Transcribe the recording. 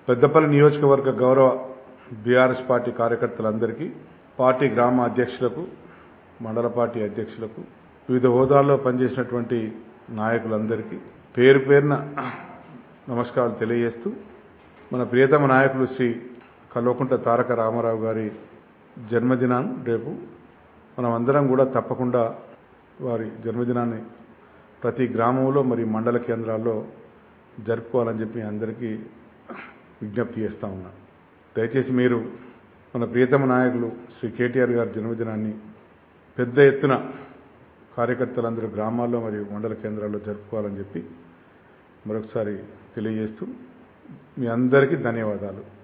పెద్దపల్లి నియోజకవర్గ గౌరవ BRS party కార్యకర్తలందరికీ పార్టీ గ్రామ అధ్యక్షులకు మండల పార్టీ అధ్యక్షులకు వివిధ హోదాల్లో పనిచేసినటువంటి నాయకులందరికీ పేరు పేరున నమస్కారాలు తెలియజేస్తూ మన ప్రియతమ నాయకులు శ్రీ కల్వకుంట్ల తారక రామారావు గారి జన్మదినం రేపు మనం అందరం కూడా తప్పకుండా వారి జన్మదినాన్ని ప్రతి గ్రామంలో మరియు మండల కేంద్రాల్లో జరుపుకోవాలని చెప్పి అందరికీ విజ్ఞప్తి చేస్తా ఉన్నాను దయచేసి మీరు మన ప్రియతమ నాయకులు శ్రీ కేటీఆర్ గారి జన్మదినాన్ని పెద్ద ఎత్తున కార్యకర్తలందరూ గ్రామాల్లో మరియు మండల కేంద్రాల్లో జరుపుకోవాలని చెప్పి మరొకసారి తెలియజేస్తూ మీ అందరికీ ధన్యవాదాలు